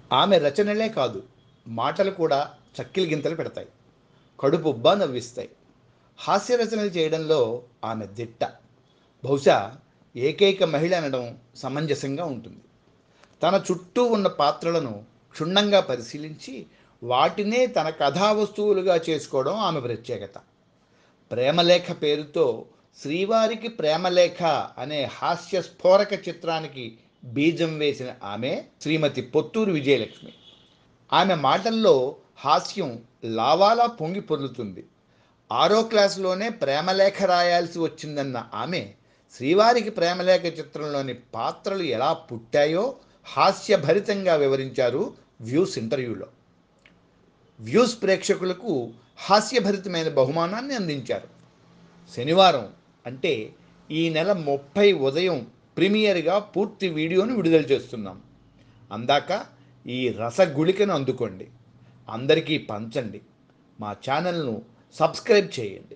ఆమె రచనలే కాదు మాటలు కూడా చక్కిలి గింతలు పెడతాయి కడుపు ఉబ్బా నవ్విస్తాయి హాస్య రచనలు చేయడంలో ఆమె దిట్ట బహుశా ఏకైక మహిళ అనడం సమంజసంగా ఉంటుంది తన చుట్టూ ఉన్న పాత్రలను క్షుణ్ణంగా పరిశీలించి వాటినే తన కథా వస్తువులుగా చేసుకోవడం ఆమె ప్రత్యేకత ప్రేమలేఖ పేరుతో శ్రీవారికి ప్రేమలేఖ అనే హాస్య స్ఫోరక చిత్రానికి బీజం వేసిన ఆమె శ్రీమతి పొత్తూరు విజయలక్ష్మి ఆమె మాటల్లో హాస్యం లావాలా పొంగి పొర్లుతుంది ఆరో క్లాసులోనే ప్రేమలేఖ రాయాల్సి వచ్చిందన్న ఆమె శ్రీవారికి ప్రేమలేఖ చిత్రంలోని పాత్రలు ఎలా పుట్టాయో హాస్యభరితంగా వివరించారు వ్యూస్ ఇంటర్వ్యూలో వ్యూస్ ప్రేక్షకులకు హాస్యభరితమైన బహుమానాన్ని అందించారు శనివారం అంటే ఈ నెల ముప్పై ఉదయం ప్రీమియర్గా పూర్తి వీడియోను విడుదల చేస్తున్నాం అందాక ఈ రసగుళికను అందుకోండి అందరికీ పంచండి మా ఛానల్ను సబ్స్క్రైబ్ చేయండి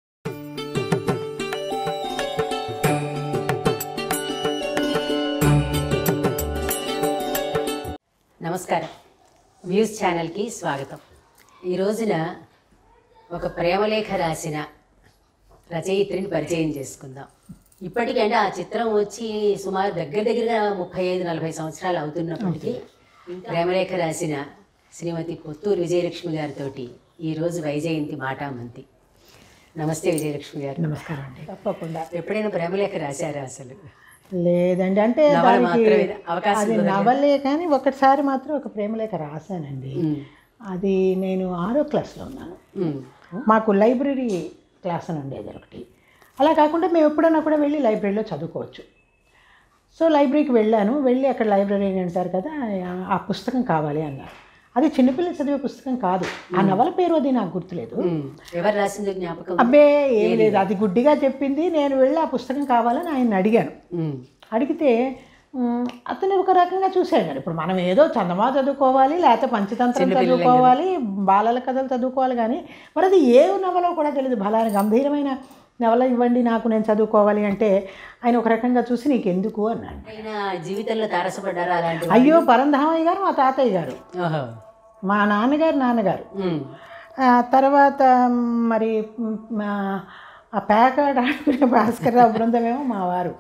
నమస్కారం వ్యూస్ ఛానల్కి స్వాగతం ఈ రోజున ఒక ప్రేమలేఖ రాసిన రచయిత్రిని పరిచయం చేసుకుందాం ఇప్పటికంటే ఆ చిత్రం వచ్చి సుమారు దగ్గర దగ్గరగా ముప్పై ఐదు నలభై సంవత్సరాలు అవుతున్నప్పటికీ ప్రేమలేఖ రాసిన శ్రీమతి పొత్తూరు విజయలక్ష్మి గారితో ఈరోజు వైజయంతి మాటామంతి నమస్తే విజయలక్ష్మి గారు నమస్కారం అండి తప్పకుండా ఎప్పుడైనా ప్రేమలేఖ రాశారా అసలు లేదండి అంటే నవల దానికి మాత్రమే అవకాశం అది నవలే కానీ ఒకటిసారి మాత్రం ఒక ప్రేమలేఖ రాశానండి ఉమ్, అది నేను ఆరో క్లాస్లో ఉన్నాను ఉమ్, మాకు లైబ్రరీ క్లాస్ అని ఉండేది ఒకటి అలా కాకుండా మేము ఎప్పుడైనా కూడా వెళ్ళి లైబ్రరీలో చదువుకోవచ్చు సో లైబ్రరీకి వెళ్ళాను వెళ్ళి అక్కడ లైబ్రరీ అంటారు కదా ఆ- ఆ పుస్తకం కావాలి అన్నారు అది చిన్నపిల్లలు చదివే పుస్తకం కాదు ఆ నవల పేరు అది నాకు గుర్తులేదు ఉమ్. ఎవరు రాసిందో జ్ఞాపకం అబ్బే ఏం లేదు అది గుడ్డిగా చెప్పింది నేను వెళ్ళి ఆ పుస్తకం కావాలని ఆయన అడిగాను ఉమ్, అడిగితే మ్, అతను ఒక రకంగా చూశాడు ఇప్పుడు మనం ఏదో చందమా చదువుకోవాలి లేకపోతే పంచతంత్రం చదువుకోవాలి బాలల కథలు చదువుకోవాలి కానీ మరి అది ఏ నవలో కూడా తెలియదు బలాన్ని గంభీరమైన నవల ఇవ్వండి నాకు నేను చదువుకోవాలి అంటే ఆయన ఒక రకంగా చూసి నీకు ఎందుకు అన్నాడు ఆయన జీవితంలో తారసపడ్డారా అలాంటి అయ్యో పరంధామయ్య గారు మా తాతయ్య గారు ఓహో మా నాన్నగారు నాన్నగారు ఉమ్. ఆ తర్వాత మరి మ్, మా- ఆ పేకాట ఆడుకునే భాస్కర్రావు బృందమేమో మా వారు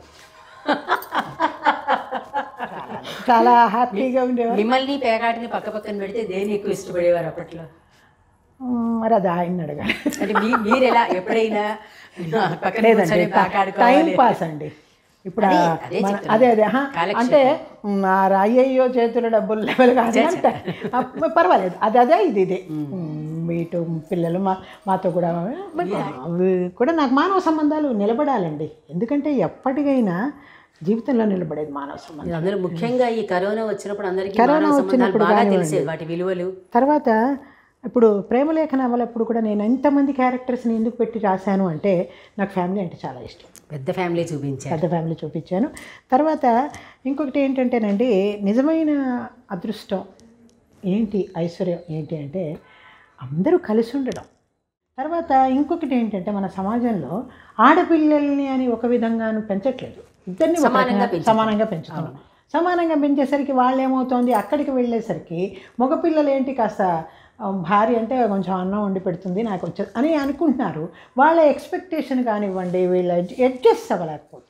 చాలా హ్యాపీగా ఉండేవారు మిమ్మల్ని పేకాటిని పక్క పక్కన పెడితే దేన్ని ఎక్కువ ఇష్టపడేవారు అప్పట్లో మ్, మరి అది ఆయన అడగాలి అంటే మీ మీరు ఎలా ఎప్పుడైనా పక్కన లేదండి కూర్చొని టైం పేకాడుకోవాలి పాస్ అండి ఇప్పుడు ఆ అదే, అదే మన- చెప్తున్నా. అదే అదే ఆహా. కాలక్షేపం. అంటే మ్, ఆ అయ్యయ్యో చేతుల డబ్బులు లెవెల్ కాదు అంటే ఆ, పర్వాలేదు అది అదే ఇది ఇదే మ్, ఇటు పిల్లలు మా మాతో కూడా బట్ అవి కూడా నాకు మానవ సంబంధాలు నిలబడాలండి ఎందుకంటే ఎప్పటికైనా జీవితంలో నిలబడేది మానవ సంబంధం అందరూ ముఖ్యంగా ఈ కరోనా వచ్చినప్పుడు అందరికీ కరోనా మానవ సంబంధాలు వచ్చినప్పుడు బాగా కానివ్వండి. తెలిసేది వాటి విలువలు తర్వాత ఇప్పుడు ప్రేమలేఖ నవలప్పుడు కూడా నేను ఎంతమంది క్యారెక్టర్స్ని ఎందుకు పెట్టి రాశాను అంటే నాకు ఫ్యామిలీ అంటే చాలా ఇష్టం పెద్ద ఫ్యామిలీ చూపించారు పెద్ద ఫ్యామిలీ చూపించాను తర్వాత ఇంకొకటి ఏంటంటేనండి నిజమైన అదృష్టం ఏంటి ఐశ్వర్యం ఏంటి అంటే అందరూ కలిసి ఉండడం తర్వాత ఇంకొకటి ఏంటంటే మన సమాజంలో ఆడపిల్లల్ని అని ఒక విధంగాను పెంచట్లేదు ఇద్దరిని ఒక సమానంగా రకంగా పెంచుతున్నాం. సమానంగా పెంచుతున్నాం సమానంగా పెంచేసరికి వాళ్ళు ఏమవుతోంది అక్కడికి వెళ్ళేసరికి మగపిల్లలు ఏంటి కాస్త ఆ, భార్య అంటే కొంచెం అన్నం వండి పెడుతుంది నాకు వచ్చే అని అనుకుంటున్నారు వాళ్ళ ఎక్స్పెక్టేషన్ కానివ్వండి వీళ్ళ అడ్జస్ట్ అవ్వలేకపోతున్నారు